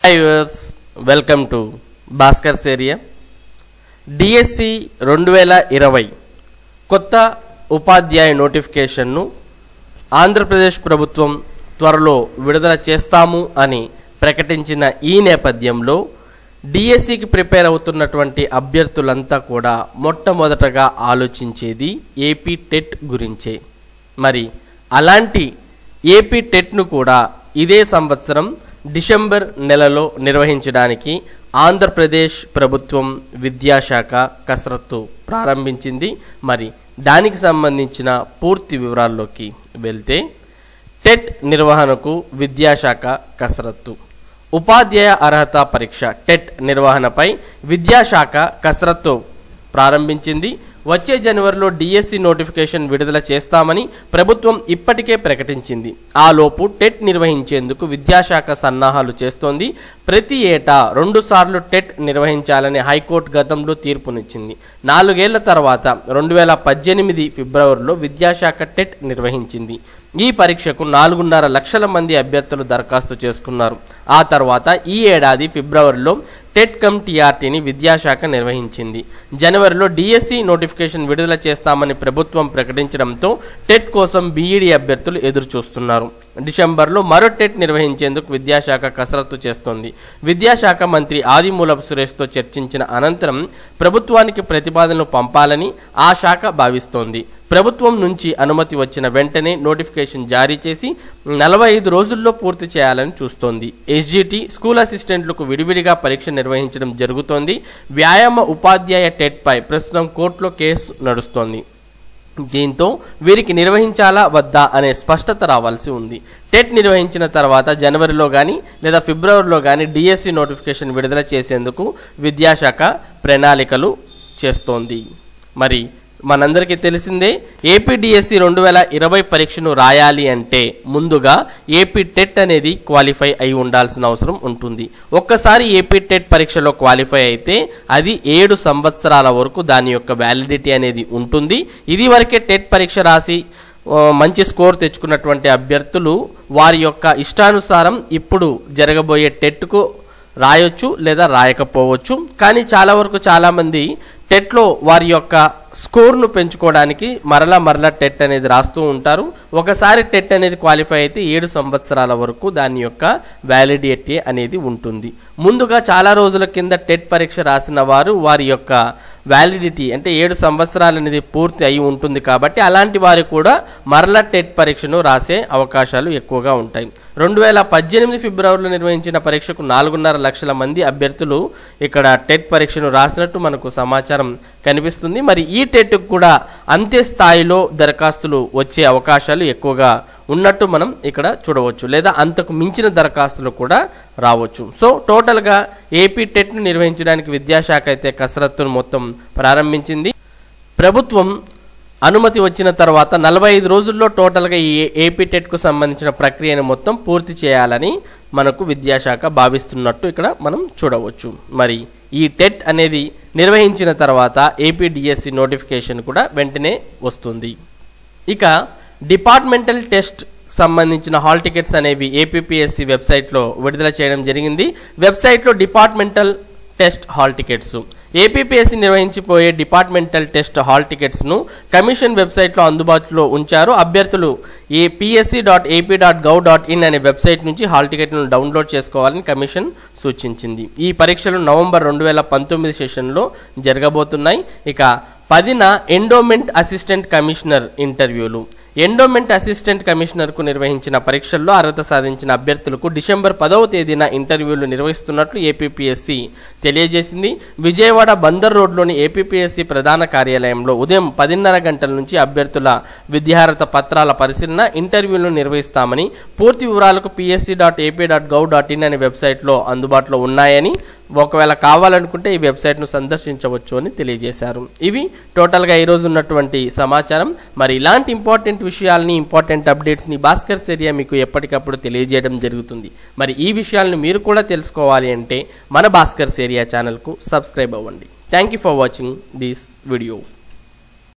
viewers welcome to Bhaskar area DSC రెండు వేల ఇరవై కొత్త ఉపాధ్యాయ నోటిఫికేషన్ను ఆంధ్రప్రదేశ్ ప్రభుత్వం త్వరలో విడుదల చేస్తాము అని ప్రకటించిన ఈ నేపథ్యంలో డిఎస్సికి ప్రిపేర్ అవుతున్నటువంటి అభ్యర్థులంతా కూడా మొట్టమొదటగా ఆలోచించేది ఏపీ టెట్ గురించే మరి అలాంటి ఏపీ టెట్ను కూడా ఇదే సంవత్సరం డిసెంబర్ నెలలో నిర్వహించడానికి ఆంధ్రప్రదేశ్ ప్రభుత్వం విద్యాశాఖ కసరత్తు ప్రారంభించింది మరి దానికి సంబంధించిన పూర్తి వివరాల్లోకి వెళ్తే టెట్ నిర్వహణకు విద్యాశాఖ కసరత్తు ఉపాధ్యాయ అర్హత పరీక్ష టెట్ నిర్వహణపై విద్యాశాఖ కసరత్తు ప్రారంభించింది వచ్చే జనవరిలో డిఎస్సి నోటిఫికేషన్ విడుదల చేస్తామని ప్రభుత్వం ఇప్పటికే ప్రకటించింది ఆలోపు టెట్ నిర్వహించేందుకు విద్యాశాఖ సన్నాహాలు చేస్తోంది ప్రతి ఏటా రెండుసార్లు టెట్ నిర్వహించాలని హైకోర్టు గతంలో తీర్పునిచ్చింది నాలుగేళ్ల తర్వాత రెండు వేల పద్దెనిమిది ఫిబ్రవరిలో విద్యాశాఖ టెట్ నిర్వహించింది ఈ పరీక్షకు నాలుగున్నర లక్షల మంది అభ్యర్థులు దరఖాస్తు చేసుకున్నారు ఆ తర్వాత ఈ ఏడాది ఫిబ్రవరిలో టెట్ కమ్ టీఆర్టీని విద్యాశాఖ నిర్వహించింది జనవరిలో డిఎస్సి నోటిఫికేషన్ విడుదల చేస్తామని ప్రభుత్వం ప్రకటించడంతో టెట్ కోసం బీఈడీ అభ్యర్థులు ఎదురు చూస్తున్నారు డిసెంబర్లో మరో టెట్ నిర్వహించేందుకు విద్యాశాఖ కసరత్తు చేస్తోంది విద్యాశాఖ మంత్రి ఆదిమూలపు సురేష్తో చర్చించిన అనంతరం ప్రభుత్వానికి ప్రతిపాదనలు పంపాలని ఆ శాఖ భావిస్తోంది ప్రభుత్వం నుంచి అనుమతి వచ్చిన వెంటనే నోటిఫికేషన్ జారీ చేసి నలభై ఐదు రోజుల్లో పూర్తి చేయాలని చూస్తోంది ఎస్జిటి స్కూల్ అసిస్టెంట్లకు విడివిడిగా పరీక్ష నిర్వహించడం జరుగుతోంది వ్యాయామ ఉపాధ్యాయ టెట్పై ప్రస్తుతం కోర్టులో కేసు నడుస్తోంది దీంతో వీరికి నిర్వహించాలా వద్దా అనే స్పష్టత రావాల్సి ఉంది టెట్ నిర్వహించిన తర్వాత జనవరిలో కానీ లేదా ఫిబ్రవరిలో కానీ డిఎస్సి నోటిఫికేషన్ విడుదల చేసేందుకు విద్యాశాఖ ప్రణాళికలు చేస్తోంది మరి మనందరికీ తెలిసిందే ఏపీ డిఎస్సి రెండు వేల ఇరవై పరీక్షను రాయాలి అంటే ముందుగా ఏపీ టెట్ అనేది క్వాలిఫై అయి ఉండాల్సిన అవసరం ఉంటుంది ఒక్కసారి ఏపీ టెట్ పరీక్షలో క్వాలిఫై అయితే అది ఏడు సంవత్సరాల వరకు దాని యొక్క వ్యాలిడిటీ అనేది ఉంటుంది ఇది వరకే టెట్ పరీక్ష రాసి ఆ, మంచి స్కోర్ తెచ్చుకున్నటువంటి అభ్యర్థులు వారి యొక్క ఇష్టానుసారం ఇప్పుడు జరగబోయే టెట్కు రాయొచ్చు లేదా రాయకపోవచ్చు కానీ చాలా వరకు చాలామంది టెట్లో వారి యొక్క స్కోర్ను పెంచుకోవడానికి మరలా మరలా టెట్ అనేది రాస్తూ ఉంటారు ఒకసారి టెట్ అనేది క్వాలిఫై అయితే ఏడు సంవత్సరాల వరకు దాని యొక్క వ్యాలిడిటీ అనేది ఉంటుంది ముందుగా చాలా రోజుల కింద టెట్ పరీక్ష రాసిన వారు వారి యొక్క వ్యాలిడిటీ అంటే ఏడు సంవత్సరాలు అనేది పూర్తి అయి ఉంటుంది కాబట్టి అలాంటి వారు కూడా మరలా టెట్ పరీక్షను రాసే అవకాశాలు ఎక్కువగా ఉంటాయి రెండు వేల పద్దెనిమిది ఫిబ్రవరిలో నిర్వహించిన పరీక్షకు నాలుగున్నర లక్షల మంది అభ్యర్థులు ఇక్కడ టెట్ పరీక్షను రాసినట్టు మనకు సమాచారం కనిపిస్తుంది మరి ఈ టెట్కు కూడా అంతే స్థాయిలో దరఖాస్తులు వచ్చే అవకాశాలు ఎక్కువగా ఉన్నట్టు మనం ఇక్కడ చూడవచ్చు లేదా అంతకు మించిన దరఖాస్తులు కూడా రావచ్చు సో టోటల్గా ఏపీ టెట్ను నిర్వహించడానికి విద్యాశాఖ అయితే కసరత్తును మొత్తం ప్రారంభించింది ప్రభుత్వం అనుమతి వచ్చిన తర్వాత నలభై ఐదు రోజుల్లో టోటల్గా ఈ ఏపీ టెట్కు సంబంధించిన ప్రక్రియను మొత్తం పూర్తి చేయాలని మనకు విద్యాశాఖ భావిస్తున్నట్టు ఇక్కడ మనం చూడవచ్చు మరి ఈ టెట్ అనేది నిర్వహించిన తర్వాత ఏపీ డిఎస్సి నోటిఫికేషన్ కూడా వెంటనే వస్తుంది ఇక డిపార్ట్మెంటల్ టెస్ట్ సంబంధించిన హాల్ టికెట్స్ అనేవి ఏపీపీఎస్సి వెబ్సైట్లో విడుదల చేయడం జరిగింది వెబ్సైట్లో departmental test hall tickets APPSC నిర్వహించిపోయే డిపార్ట్మెంటల్ టెస్ట్ హాల్ టికెట్స్ను కమిషన్ వెబ్సైట్లో అందుబాటులో ఉంచారు అభ్యర్థులు A PSC dot AP dot gov dot in అనే వెబ్సైట్ నుంచి హాల్ టికెట్లను డౌన్లోడ్ చేసుకోవాలని కమిషన్ సూచించింది ఈ పరీక్షలు నవంబర్ రెండు వేల పంతొమ్మిది సెషన్లో జరగబోతున్నాయి ఇక పదిన ఎండోమెంట్ అసిస్టెంట్ కమిషనర్ ఇంటర్వ్యూలు ఎండోమెంట్ అసిస్టెంట్ కమిషనర్కు నిర్వహించిన పరీక్షల్లో అర్హత సాధించిన అభ్యర్థులకు డిసెంబర్ పదవ తేదీన ఇంటర్వ్యూలు నిర్వహిస్తున్నట్లు ఏపీపీఎస్సీ తెలియజేసింది విజయవాడ బందర్ రోడ్లోని ఏపీపీఎస్సీ ప్రధాన కార్యాలయంలో ఉదయం పదిన్నర గంటల నుంచి అభ్యర్థుల విద్యార్హత పత్రాల పరిశీలన ఇంటర్వ్యూలను నిర్వహిస్తామని పూర్తి వివరాలకు PSC dot AP dot gov dot in అనే వెబ్సైట్లో అందుబాటులో ఉన్నాయని ఒకవేళ కావాలనుకుంటే ఈ వెబ్సైట్ను సందర్శించవచ్చు అని తెలియజేశారు ఇవి టోటల్గా ఈరోజు ఉన్నటువంటి సమాచారం మరి ఇలాంటి ఇంపార్టెంట్ విషయాల్ని ఇంపార్టెంట్ అప్డేట్స్ని భాస్కర్ ఏరియా మీకు ఎప్పటికప్పుడు తెలియజేయడం జరుగుతుంది మరి ఈ విషయాలను మీరు కూడా తెలుసుకోవాలి అంటే మన భాస్కర్ ఏరియా ఛానల్కు సబ్స్క్రైబ్ అవ్వండి thank you for watching this video